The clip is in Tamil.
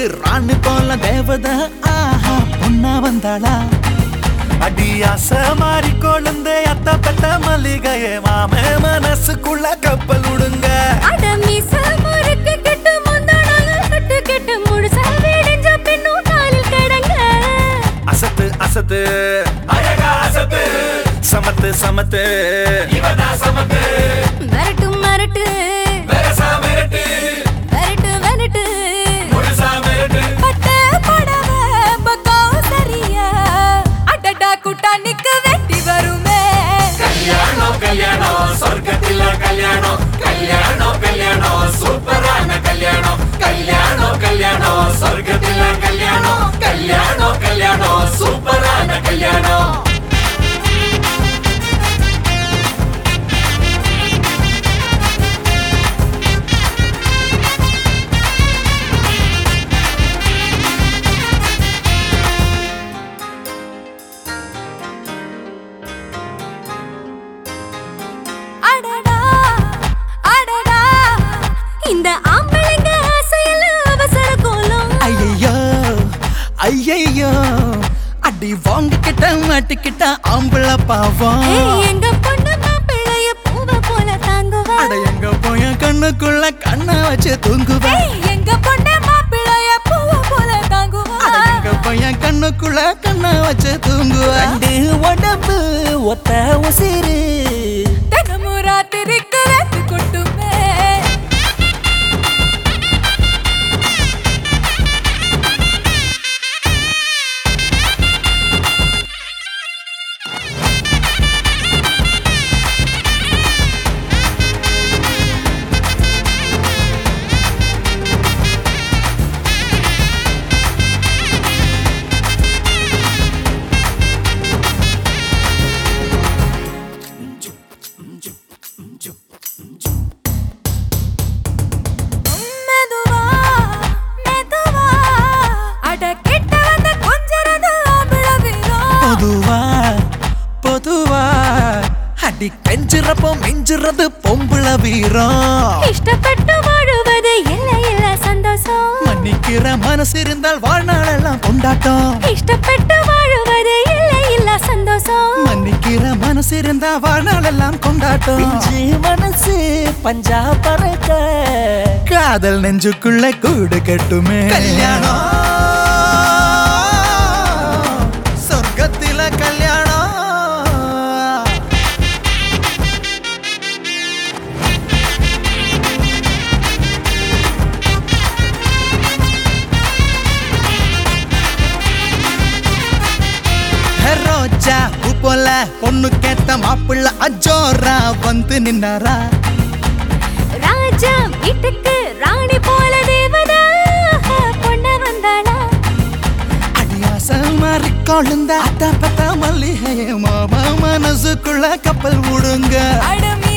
ராணி போல தேவத ஆஹா பொண்ணா வந்தாளா அடி ஆசை மாறி கொழுந்து அத்த பெத்த மல்லிகையே மாமே மனசுக்குள்ள கப்பல் விடுங்க அட மீச முறுக்கு கெட்டு முந்தானால கட்டு கெட்டு முழுசா விடிஞ்ச பின்னும் காலில் கிடங்க அசத்து அசத்து அழகா அசத்து சமத்து சமத்து இவதான் சமத்து மிரட்டு மிரட்டு வெரசா மிரட்டு மிரட்டு மிரட்டு முழுசா மிரட்டு பட்டு புடவ பக்கம் சரியா அடடா கூட்டானிக்க வெட்டி வருமே கல்யாணம் கல்யாணம் சொர்க்கத்தில கல்யாணம் கல்யாணம் கல்யாணம் சூப்பரான கல்யாணம் கல்யாணம் கல்யாணம் சொர்க்கத்தில கல்யாணம் கல்யாணம் கல்யாணம் சூப்பரான கல்யாணம் அடடா அடடா இந்த ஆம்பளைங்க ஆசையில அவசர கோலம் ஐயையோ ஐயையோ அடி வாங்கிக்கிட்ட மாட்டிக்கிட்ட ஆம்பள பாவம் ஏய், எங்க பொண்ணு மாப்பிள்ளைய பூவ போல தாங்குவா அட எங்க போய கண்ணுக்குள்ள கண்ணை வச்சு தூங்குவேன் ஏய், எங்க பொண்ணு மாப்பிள்ளைய பூவ போல தாங்குவா அட எங்க போய கண்ணுக்குள்ள கண்ணை வச்சு தூங்குவேன் ரெண்டு உடம்பு ஒத்த உசிறு தினமும் ராத்திரிக்கு ரத்து கொட்டுமே மெதுவா மெதுவா அட கிட்ட வந்து கொஞ்சறது ஆம்பள வீரம் பொதுவா பொதுவா அடி கெஞ்சுறப்போ மிஞ்சுறது பொம்புள வீரம் இஷ்டப்பட்டு வாழுவது இல்ல இல்ல சந்தோஷம் மன்னிக்கிற மனசு இருந்தால் வாழ்நாளெல்லாம் கொண்டாட்டம் இஷ்டப்பட்டு வாழுவது இல்ல இல்ல சந்தோஷம் மன்னிக்கிற மனசு இருந்தா வாழ்நாளெல்லாம் கொண்டாட்டம் பிஞ்சு மனசு பஞ்சா பறக்க காதல் நெஞ்சுக்குள்ள கூடு கட்டுமே கல்யாணம் சொர்க்கத்தில கல்யாணம் ரோஜா பூ போல பொண்ணு கேட்ட மாப்பிள்ள அஜோரா வந்து நின்னாரா ராஜா வீட்டுக்கு ராணி போல தேவதா பொண்ணு வந்தாளா அடியாச மாறி கொழுந்த அத்த பத்த மல்லிகையே மாமா மனசுக்குள்ள கப்பல் விடுங்க அடமி